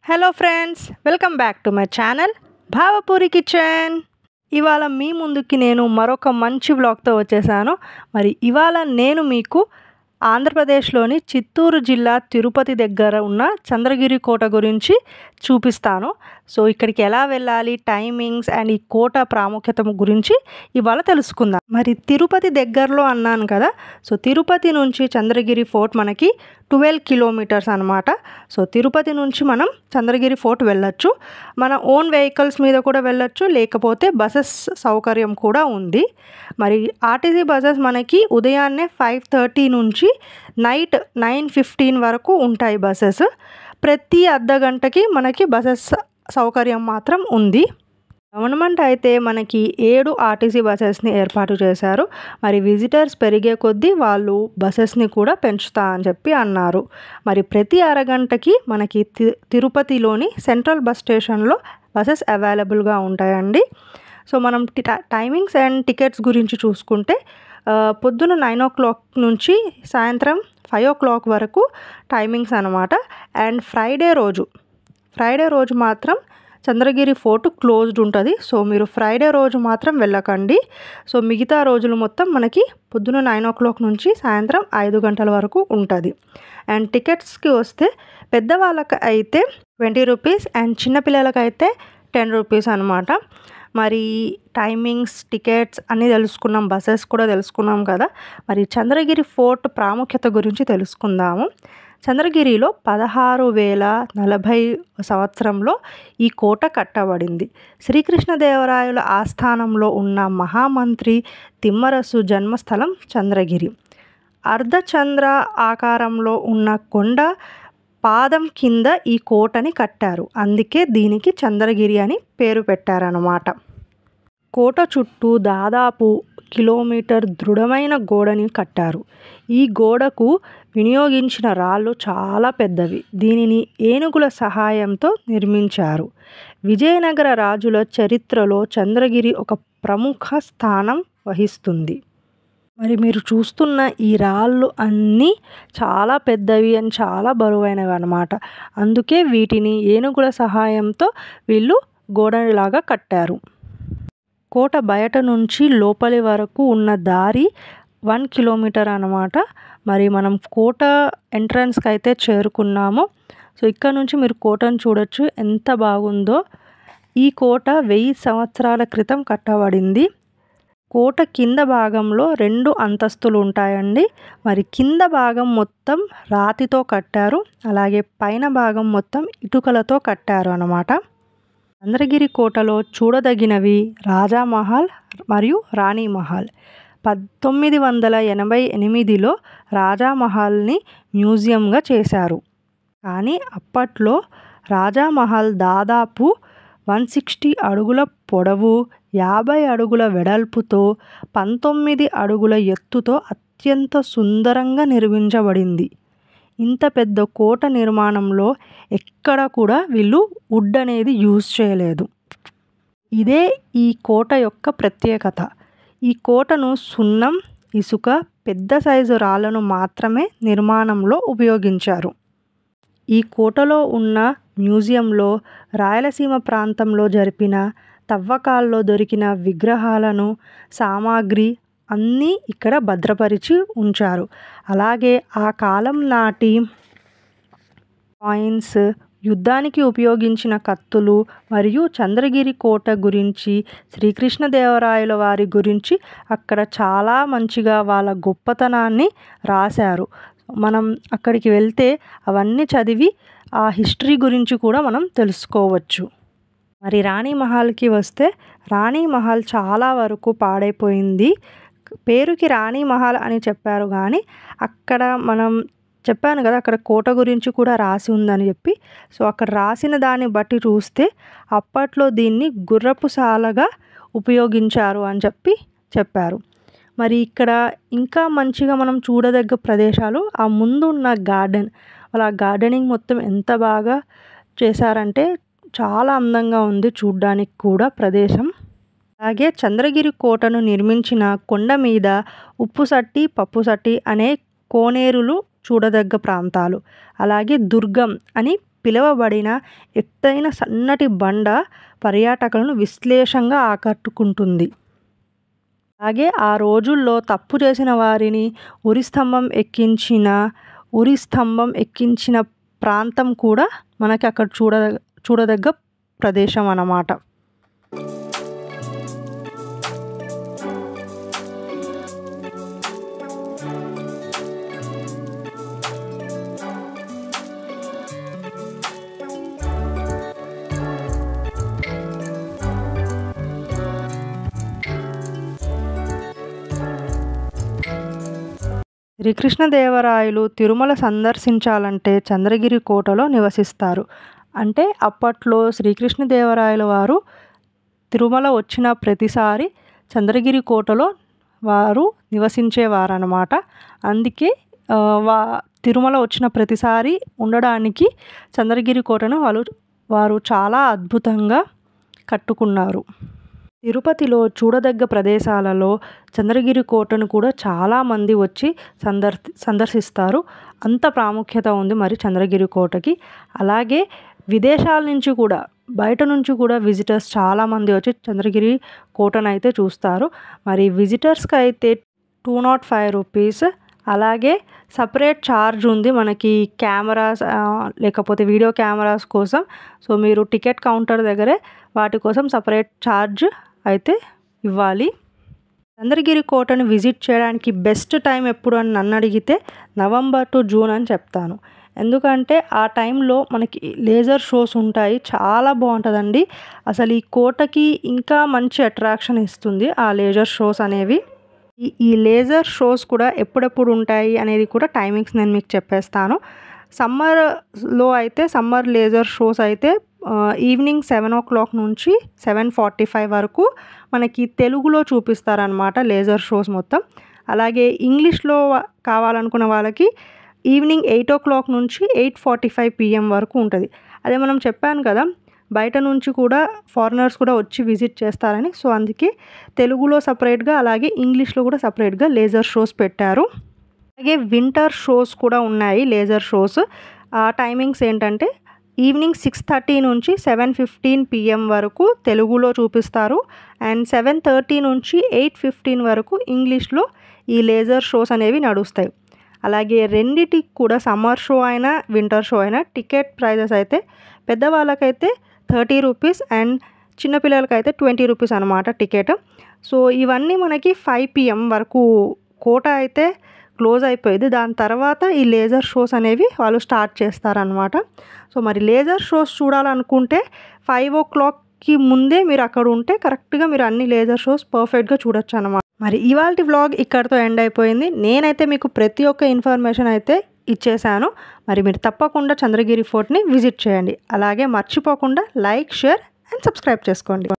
hello friends welcome back to my channel Bhavapuri kitchen ఇవాళ మీ ముందుకి నేను మరొక మంచి వ్లాగ్తో వచ్చేసాను మరి ఇవాళ నేను మీకు ఆంధ్రప్రదేశ్లోని చిత్తూరు జిల్లా తిరుపతి దగ్గర ఉన్న చంద్రగిరి కోట గురించి చూపిస్తాను సో ఇక్కడికి ఎలా వెళ్ళాలి టైమింగ్స్ అండ్ ఈ కోట ప్రాముఖ్యత గురించి ఇవాళ తెలుసుకుందాం మరి తిరుపతి దగ్గరలో అన్నాను కదా సో తిరుపతి నుంచి చంద్రగిరి ఫోర్ట్ మనకి ట్వెల్వ్ కిలోమీటర్స్ అనమాట సో తిరుపతి నుంచి మనం చంద్రగిరి ఫోర్ట్ వెళ్ళొచ్చు మన ఓన్ వెహికల్స్ మీద కూడా వెళ్ళొచ్చు లేకపోతే బసెస్ సౌకర్యం కూడా ఉంది మరి ఆర్టీసీ బసెస్ మనకి ఉదయాన్నే ఫైవ్ థర్టీ నుంచి నైట్ నైన్ ఫిఫ్టీన్ వరకు ఉంటాయి బసెస్ ప్రతి అర్ధ గంటకి మనకి బసెస్ సౌకర్యం మాత్రం ఉంది గవర్నమెంట్ అయితే మనకి ఏడు ఆర్టీసీ బసెస్ని ఏర్పాటు చేశారు మరి విజిటర్స్ పెరిగే కొద్దీ వాళ్ళు బసెస్ని కూడా పెంచుతా అని చెప్పి అన్నారు మరి ప్రతి అరగంటకి మనకి తి తిరుపతిలోని సెంట్రల్ బస్ స్టేషన్లో బసెస్ అవైలబుల్గా ఉంటాయండి సో మనం టి- టైమింగ్స్ అండ్ టికెట్స్ గురించి చూసుకుంటే ఆ, పొద్దున నైన్ ఓ క్లాక్ నుంచి సాయంత్రం ఫైవ్ ఓ క్లాక్ వరకు టైమింగ్స్ అనమాట అండ్ ఫ్రైడే రోజు ఫ్రైడే రోజు మాత్రం చంద్రగిరి ఫోర్ట్ క్లోజ్డ్ ఉంటుంది సో మీరు ఫ్రైడే రోజు మాత్రం వెళ్ళకండి సో మిగతా రోజులు మొత్తం మనకి పొద్దున నైన్ ఓ క్లాక్ నుంచి సాయంత్రం ఐదు గంటల వరకు ఉంటుంది అండ్ టికెట్స్కి వస్తే పెద్దవాళ్ళకి అయితే ట్వంటీ రూపీస్ అండ్ చిన్నపిల్లలకి అయితే టెన్ రూపీస్ అనమాట మరి టైమింగ్స్ టికెట్స్ అన్నీ తెలుసుకున్నాం బస్సెస్ కూడా తెలుసుకున్నాం కదా మరి చంద్రగిరి ఫోర్ట్ ప్రాముఖ్యత గురించి తెలుసుకుందాము చంద్రగిరిలో పదహారు వేల నలభై సంవత్సరంలో ఈ కోట కట్టబడింది శ్రీకృష్ణదేవరాయల ఆస్థానంలో ఉన్న మహామంత్రి తిమ్మరసు జన్మస్థలం చంద్రగిరి అర్ధచంద్ర ఆకారంలో ఉన్న కొండ పాదం కింద ఈ కోటని కట్టారు అందుకే దీనికి చంద్రగిరి అని పేరు పెట్టారన్నమాట కోట చుట్టూ దాదాపు కిలోమీటర్ దృఢమైన గోడని కట్టారు ఈ గోడకు వినియోగించిన రాళ్ళు చాలా పెద్దవి దీనిని ఏనుగుల సహాయంతో నిర్మించారు విజయనగర రాజుల చరిత్రలో చంద్రగిరి ఒక ప్రముఖ స్థానం వహిస్తుంది మరి మీరు చూస్తున్న ఈ రాళ్ళు అన్నీ చాలా పెద్దవి అని చాలా బరువైనవి అన్నమాట అందుకే వీటిని ఏనుగుల సహాయంతో వీళ్ళు గోడలాగా కట్టారు కోట బయట నుంచి లోపలి వరకు ఉన్న దారి వన్ కిలోమీటర్ అన్నమాట మరి మనం కోట ఎంట్రన్స్కి అయితే చేరుకున్నాము సో ఇక్కడ నుంచి మీరు కోటను చూడొచ్చు ఎంత బాగుందో ఈ కోట వెయ్యి సంవత్సరాల క్రితం కట్టబడింది కోట కింద భాగంలో రెండు అంతస్తులు ఉంటాయండి మరి కింద భాగం మొత్తం రాతితో కట్టారు అలాగే పైన భాగం మొత్తం ఇటుకలతో కట్టారు అన్నమాట చంద్రగిరి కోటలో చూడదగినవి రాజా మహల్ మరియు రాణి మహల్ పంతొమ్మిది వందల ఎనభై ఎనిమిదిలో రాజా మహల్ని మ్యూజియంగా చేశారు కానీ అప్పట్లో రాజా మహల్ దాదాపు వన్ సిక్స్టీ అడుగుల పొడవు యాభై అడుగుల వెడల్పుతో పంతొమ్మిది అడుగుల ఎత్తుతో అత్యంత సుందరంగా నిర్మించబడింది ఇంత పెద్ద కోట నిర్మాణంలో ఎక్కడ కూడా వీళ్ళు వుడ్ అనేది యూజ్ చేయలేదు ఇదే ఈ కోట యొక్క ప్రత్యేకత ఈ కోటను సున్నం ఇసుక పెద్ద సైజు రాళ్లను మాత్రమే నిర్మాణంలో ఉపయోగించారు ఈ కోటలో ఉన్న మ్యూజియంలో రాయలసీమ ప్రాంతంలో జరిపిన తవ్వకాల్లో దొరికిన విగ్రహాలను సామాగ్రి అన్నీ ఇక్కడ భద్రపరిచి ఉంచారు అలాగే ఆ కాలం నాటి కాయిన్స్ యుద్ధానికి ఉపయోగించిన కత్తులు మరియు చంద్రగిరి కోట గురించి శ్రీకృష్ణదేవరాయల వారి గురించి అక్కడ చాలా మంచిగా వాళ్ళ గొప్పతనాన్ని రాశారు మనం అక్కడికి వెళ్తే అవన్నీ చదివి ఆ హిస్టరీ గురించి కూడా మనం తెలుసుకోవచ్చు మరి రాణి మహల్కి వస్తే రాణి మహల్ చాలా వరకు పాడైపోయింది పేరుకి రాణి మహల్ అని చెప్పారు కానీ అక్కడ మనం చెప్పాను కదా అక్కడ కోట గురించి కూడా రాసి ఉందని చెప్పి సో అక్కడ రాసిన దాన్ని బట్టి చూస్తే అప్పట్లో దీన్ని గుర్రపు సాలగా ఉపయోగించారు అని చెప్పి చెప్పారు మరి ఇక్కడ ఇంకా మంచిగా మనం చూడదగ్గ ప్రదేశాలు ఆ ముందు ఉన్న గార్డెన్ అలా గార్డెనింగ్ మొత్తం ఎంత బాగా చేశారంటే చాలా అందంగా ఉంది చూడ్డానికి కూడా ప్రదేశం అలాగే చంద్రగిరి కోటను నిర్మించిన కొండ మీద ఉప్పుసట్టి పప్పుసట్టి అనే కోనేరులు చూడదగ్గ ప్రాంతాలు అలాగే దుర్గం అని పిలువబడిన ఎత్తైన సన్నటి బండ పర్యాటకులను విశ్లేషంగా ఆకట్టుకుంటుంది అలాగే ఆ రోజుల్లో తప్పు చేసిన వారిని ఉరి స్తంభం ఎక్కించిన ఉరి స్తంభం ఎక్కించిన ప్రాంతం కూడా మనకి అక్కడ చూడ చూడదగ్గ ప్రదేశం అన్నమాట శ్రీకృష్ణదేవరాయలు తిరుమల సందర్శించాలంటే చంద్రగిరి కోటలో నివసిస్తారు అంటే అప్పట్లో శ్రీకృష్ణదేవరాయల వారు తిరుమల వచ్చిన ప్రతిసారి చంద్రగిరి కోటలో వారు నివసించేవారనమాట అందుకే ఆ, వా తిరుమల వచ్చిన ప్రతిసారి ఉండడానికి చంద్రగిరి కోటను వాళ్ళు వారు చాలా అద్భుతంగా కట్టుకున్నారు తిరుపతిలో చూడదగ్గ ప్రదేశాలలో చంద్రగిరి కోటను కూడా చాలామంది వచ్చి సందర్ సందర్శిస్తారు అంత ప్రాముఖ్యత ఉంది మరి చంద్రగిరి కోటకి అలాగే విదేశాల నుంచి కూడా బయట నుంచి కూడా విజిటర్స్ చాలామంది వచ్చి చంద్రగిరి కోటను అయితే చూస్తారు మరి విజిటర్స్కి అయితే టూ నాట్ ఫైవ్ రూపీస్ అలాగే సపరేట్ ఛార్జ్ ఉంది మనకి కెమెరాస్ ఆ, లేకపోతే వీడియో కెమెరాస్ కోసం సో మీరు టికెట్ కౌంటర్ దగ్గరే వాటి కోసం సపరేట్ ఛార్జ్ అయితే ఇవ్వాలి చంద్రగిరి కోటను విజిట్ చేయడానికి బెస్ట్ టైం ఎప్పుడు అని నన్ను అడిగితే నవంబర్ టు జూన్ అని చెప్తాను ఎందుకంటే ఆ టైంలో మనకి లేజర్ షోస్ ఉంటాయి చాలా బాగుంటుందండి అసలు ఈ కోటకి ఇంకా మంచి అట్రాక్షన్ ఇస్తుంది ఆ లేజర్ షోస్ అనేవి ఈ ఈ లేజర్ షోస్ కూడా ఎప్పుడెప్పుడు ఉంటాయి అనేది కూడా టైమింగ్స్ నేను మీకు చెప్పేస్తాను సమ్మర్లో అయితే సమ్మర్ లేజర్ షోస్ అయితే ఆ, ఈవినింగ్ సెవెన్ ఓ క్లాక్ నుంచి సెవెన్ ఫార్టీ ఫైవ్ వరకు మనకి తెలుగులో చూపిస్తారనమాట లేజర్ షోస్ మొత్తం అలాగే ఇంగ్లీష్లో వా- కావాలనుకున్న వాళ్ళకి ఈవినింగ్ ఎయిట్ ఓ క్లాక్ నుంచి ఎయిట్ ఫార్టీ ఫైవ్ పిఎం వరకు ఉంటుంది అదే మనం చెప్పాను కదా బయట నుంచి కూడా ఫారినర్స్ కూడా వచ్చి విజిట్ చేస్తారని సో అందుకే తెలుగులో సపరేట్గా అలాగే ఇంగ్లీష్లో కూడా సపరేట్గా లేజర్ షోస్ పెట్టారు అలాగే వింటర్ షోస్ కూడా ఉన్నాయి లేజర్ షోస్ ఆ టైమింగ్స్ ఏంటంటే ఈవినింగ్ సిక్స్ థర్టీ నుంచి సెవెన్ ఫిఫ్టీన్ పిఎం వరకు తెలుగులో చూపిస్తారు అండ్ సెవెన్ థర్టీ నుంచి ఎయిట్ ఫిఫ్టీన్ వరకు ఇంగ్లీష్లో ఈ లేజర్ షోస్ అనేవి నడుస్తాయి అలాగే రెండిటికి కూడా సమ్మర్ షో అయినా వింటర్ షో అయినా టికెట్ ప్రైజెస్ అయితే పెద్దవాళ్ళకైతే థర్టీ రూపీస్ అండ్ చిన్నపిల్లలకైతే ట్వంటీ రూపీస్ అనమాట టికెట్ సో ఇవన్నీ మనకి ఫైవ్ పిఎం వరకు కోట అయితే క్లోజ్ అయిపోయింది దాని తర్వాత ఈ లేజర్ షోస్ అనేవి వాళ్ళు స్టార్ట్ చేస్తారనమాట సో మరి లేజర్ షోస్ చూడాలనుకుంటే ఫైవ్ ఓ క్లాక్కి ముందే మీరు అక్కడ ఉంటే కరెక్ట్గా మీరు అన్ని లేజర్ షోస్ పర్ఫెక్ట్గా చూడొచ్చు అనమాట మరి ఇవాళ వ్లాగ్ ఇక్కడితో ఎండ్ అయిపోయింది నేనైతే మీకు ప్రతి ఒక్క ఇన్ఫర్మేషన్ అయితే ఇచ్చేసాను మరి మీరు తప్పకుండా చంద్రగిరి ఫోర్ట్ని విజిట్ చేయండి అలాగే మర్చిపోకుండా లైక్ షేర్ అండ్ సబ్స్క్రైబ్ చేసుకోండి